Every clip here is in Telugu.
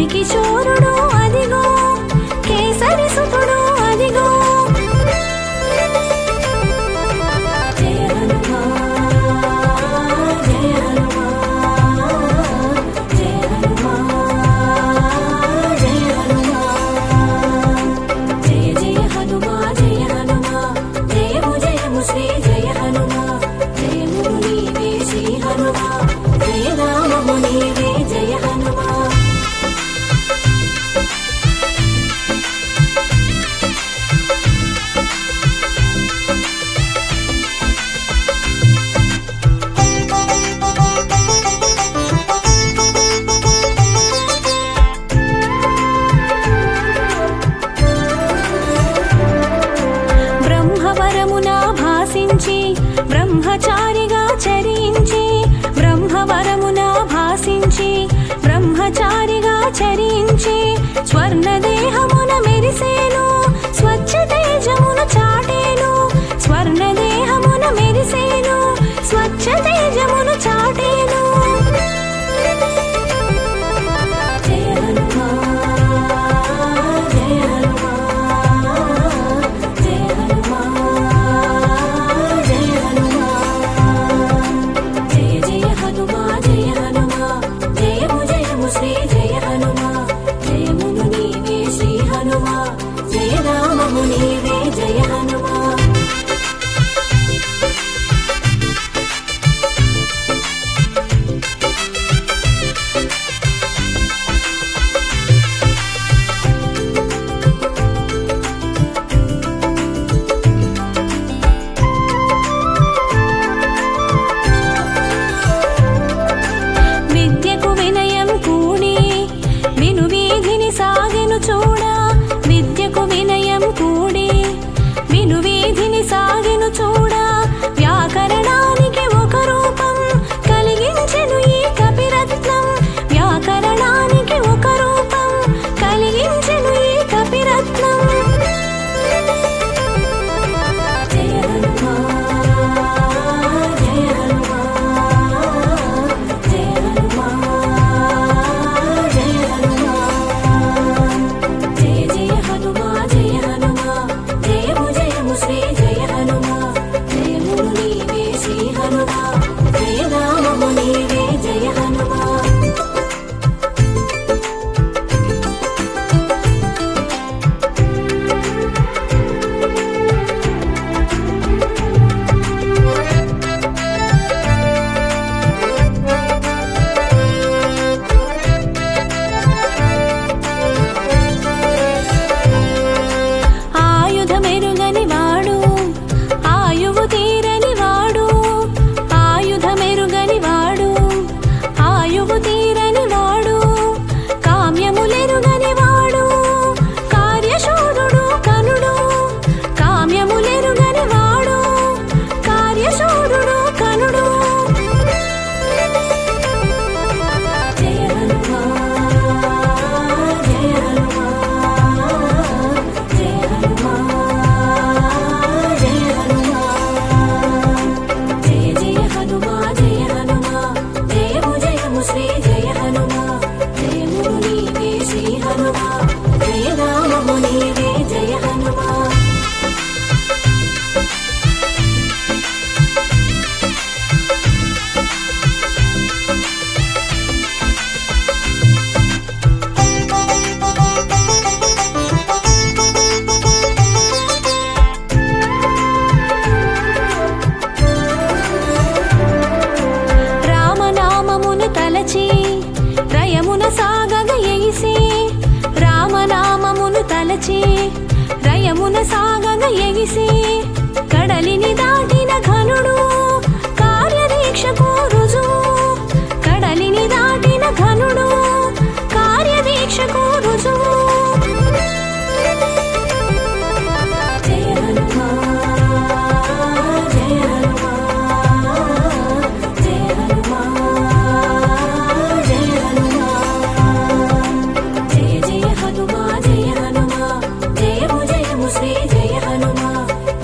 కపికిశోరుడు అదిగో కేసరి సుతుడు అదిగో జయ హనుమా జయ హనుమా జయ హనుమా జయ హనుమా జయ జయ హనుమా జయ హనుమా జయము జయము శ్రీ జయ హనుమా జయము నీవే శ్రీ హనుమా జయ నామము నీవే జయ హనుమా బ్రహ్మవరమున భాసించి బ్రహ్మచారిగా చరించి బ్రహ్మవరమున భాసించి బ్రహ్మచారిగా చరించి స్వర్ణదేహమున మెరిసేను స్వచ్ఛ తేజమున చాటేను స్వర్ణదేహమున మెరిసేను స్వచ్ఛ తేజమున చాటేను జయ హనుమా జయ హనుమా జయ హనుమా జయ హనుమా జయ జయ హనుమా జయ హనుమా జయము జయము శ్రీ జయ హనుమా జయమును నీవే శ్రీ హనుమా జయ నామము నీవే జయ హనుమా విద్యకు వినయం కూడి విను వీధిని సాగెను చూడా విద్యకు వినయం కూడి విను వీధిని సాగెను చూడా వ్యాకరణానికి ఒక రూపం కలిగించెను ఈ కపిరత్నం వ్యాకరణానికి ఒక రూపం కలిగించెను ఈ కపిరత్నం జయ హనుమా జయ హనుమా జయ హనుమా జయ హనుమా జయ జయ హనుమా జయ హనుమా జయము జయము శ్రీ జయ హనుమా జయము నీవే శ్రీ హనుమా జయ నామము నీవే జయ హనుమా ఆయుధమెరుగని వాడు ఆయువు తీరని వాడు ఆయుధమెరుగని వాడు ఆయువు తీరని వాడు కామ్యములెరుగని వాడు కార్యశూరుడు కనుడు కామ్యములెరుగని వాడు కార్యశూరుడు కనుడు జయ హనుమా జయ హనుమా జయ హనుమా జయ హనుమా జయ జయ హనుమా జయ హనుమా జయము జయము శ్రీ జయ హనుమా జయము నీవే శ్రీ హనుమా జయ నామము నీవే జయ హనుమా రామనామమును తలచి రయమున సాగగ ఎగిసి రామనామమును తలచి రయమున సాగగ ఎగిసి కడలిని దాటిన ఘనుడు కార్యదీక్షకు రుజువు కడలిని దాటిన ఘనుడు కార్యదీక్షకు రుజువు జయ హనుమా జయ హనుమా జయ హనుమా జయ హనుమా జయ జయ హనుమా జయ హనుమా జయము జయము శ్రీ జయ హనుమా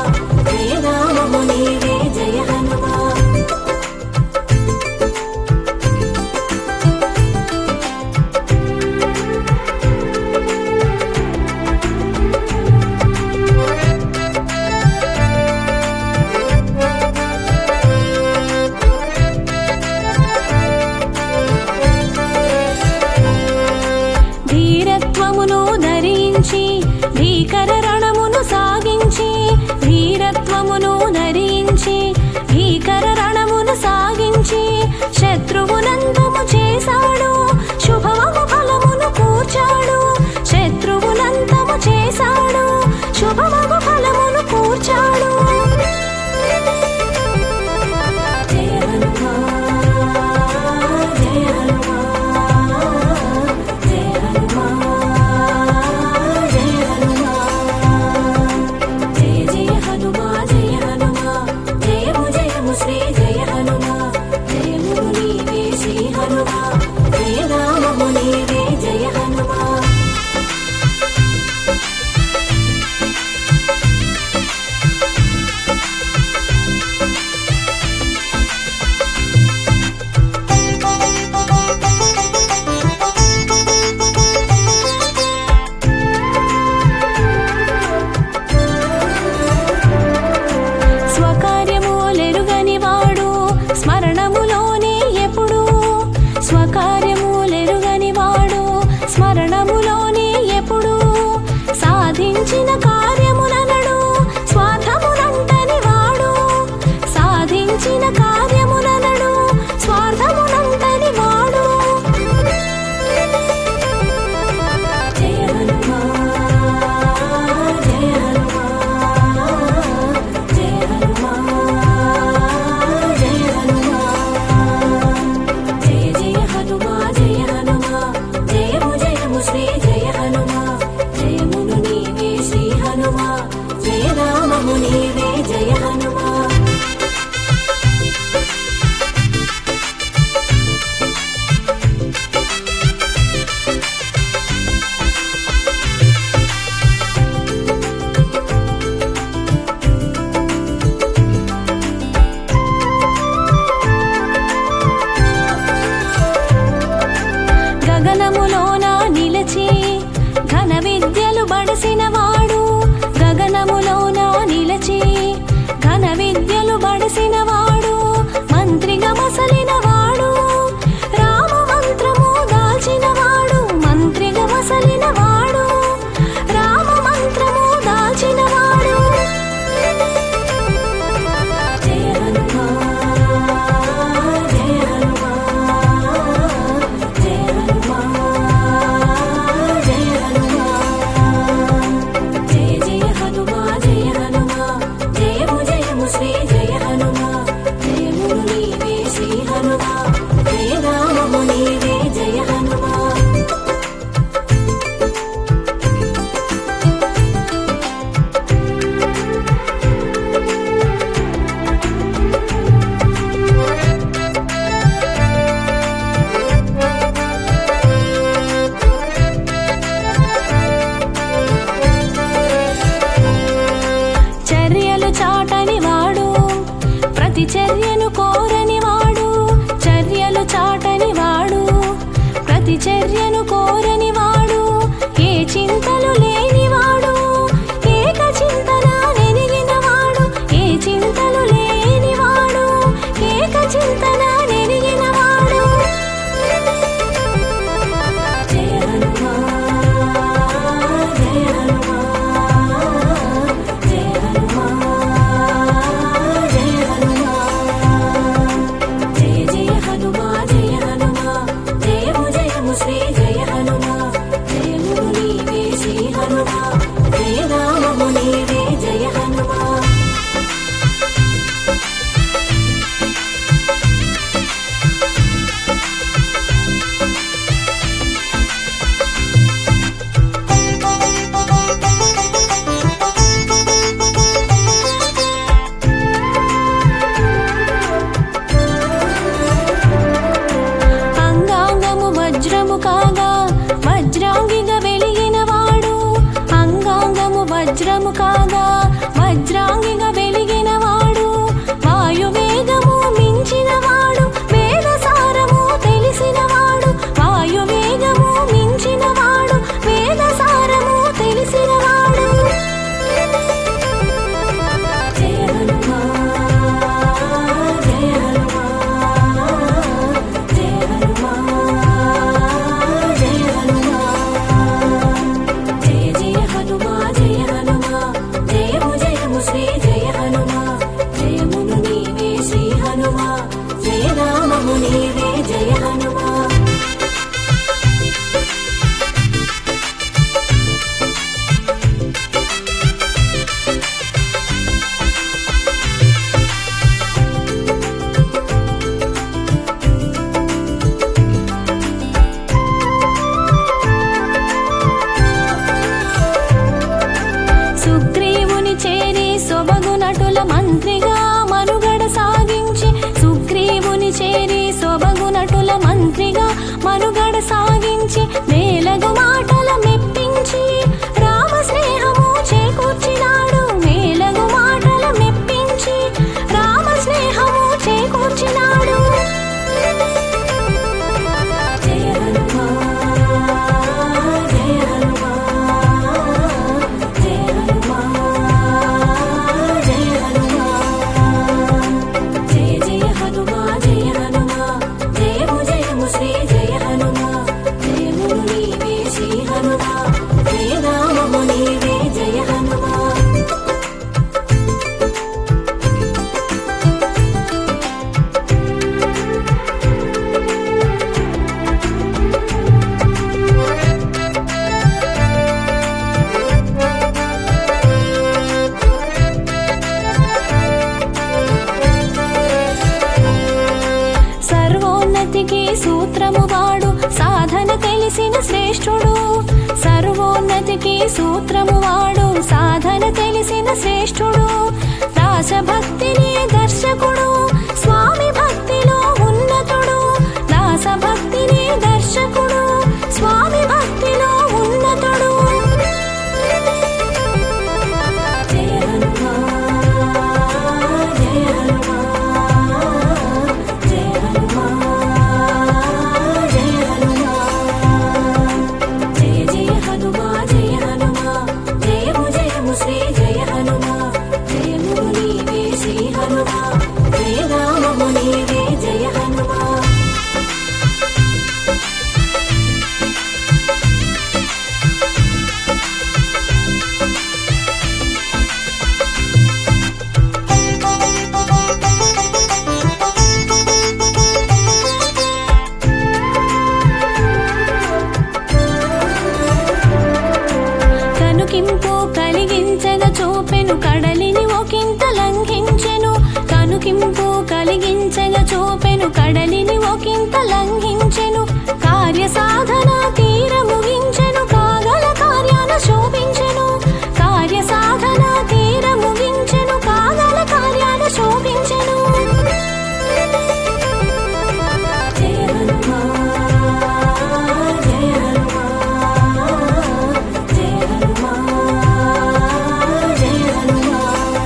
జయనామము నీవే జయ హనుమా ధీరత్వమును ధరించి భీకర రణమును సాగించి ధీరత్వ సూత్రము వాడు సాధన తెలిసిన శ్రేష్ఠుడు దాసభక్తిని దర్శకుడు స్వామి భక్తిలో ఉన్నతుడు దాసభక్తిని దర్శకుడు స్వామి భక్తిలో ఉన్నతుడు జయ హనుమా జయ హనుమా జయ హనుమా జయ హనుమా జయ జయ హనుమా జయ హనుమా జయము జయము శ్రీ జయ హనుమా జయము నీవే శ్రీ హనుమా జయ నామము నీవే జయ హనుమా కనుకింపు కలిగించగ చూపెను కడలిని ఒకంత లంఘించెను కనుకింపు కలిగించగ చూపెను కడలిని ఒకంత లంఘించెను కార్య సాధన తీర ముగించెను కాగల కార్యాన శోభించెను కార్య సాధన తీర ముగించెను కాగల కార్యాన శోభించెను జయ హనుమా జయ హనుమా జయ హనుమా జయ హనుమా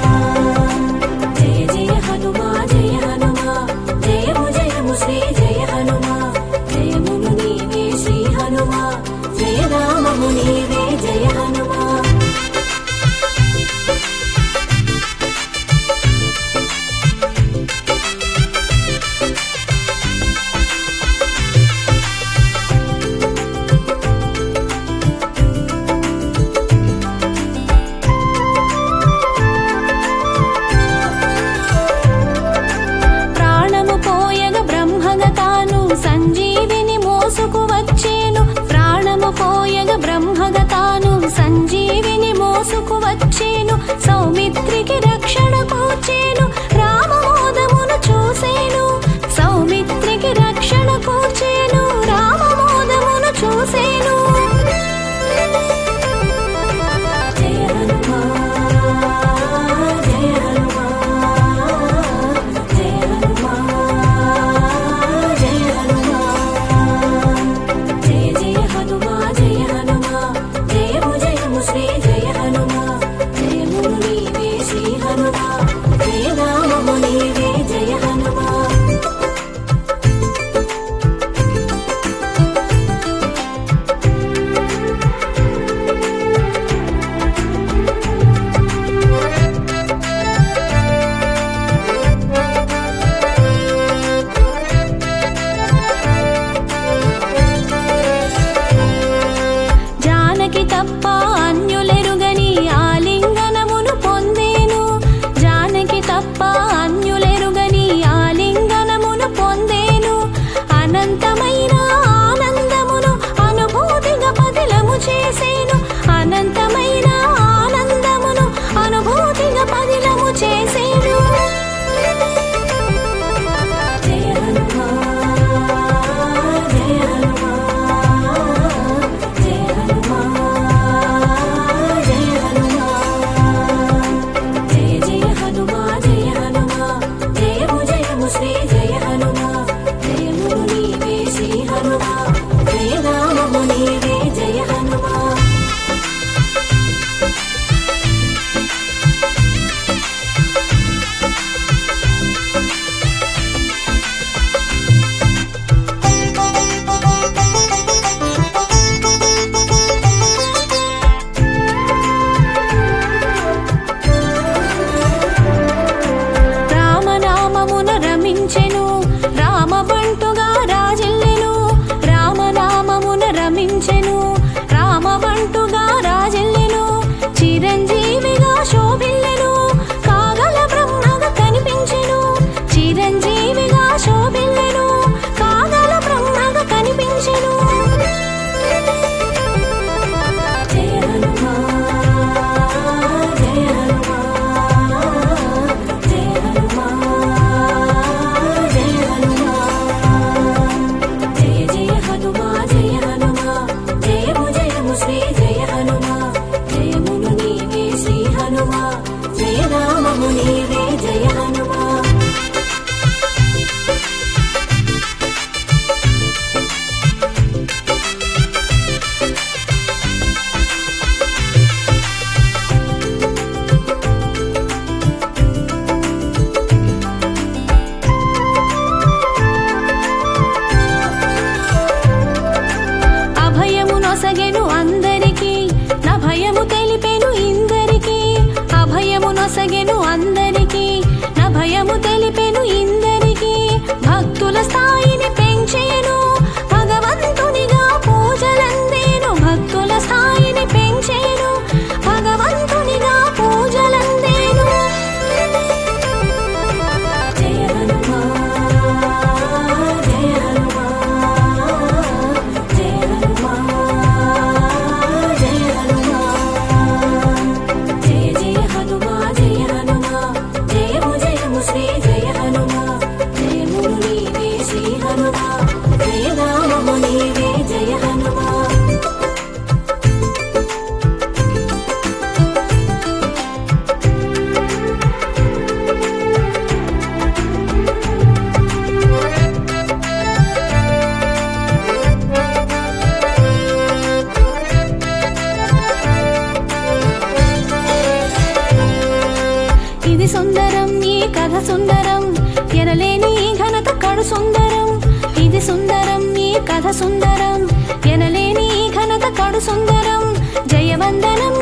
జయ జయ హనుమా జయ హనుమా జయము జయము శ్రీ జయ హనుమా జయమును నీవే శ్రీ హనుమా జయ నామము నీవే జయ హనుమా ప్రాణము పోయగ బ్రహ్మగ తాను సంజీవిని మోసుకు వచ్చేను ప్రాణము పోయగ బ్రహ్మగ తాను సంజీవిని మోసుకు వచ్చేను సౌమిత్రికి రక్షణ కూర్చేను రామమోదమును చూసేను సౌమిత్రికి రక్షణ కూర్చేను రామమోదమును చూసేను జయ హనుమా జయ హనుమా జయ హనుమా జయ హనుమా జయ జయ హనుమా జయ హనుమా జయము జయము శ్రీ జయ హనుమా జయము నీవే శ్రీ హనుమా జయ నామము నీవే జయ హనుమా జానకి తప్ప అన్యులెరుగని ఆలింగనమును పొందేను జానకి తప్ప అన్యులెరుగని కథ సుందరం ఎనలేని ఈ ఘనత కడు సుందరం ఇది సుందరం ఈ కథ సుందరం ఎనలేని ఈ ఘనత కడు సుందరం జయవందనం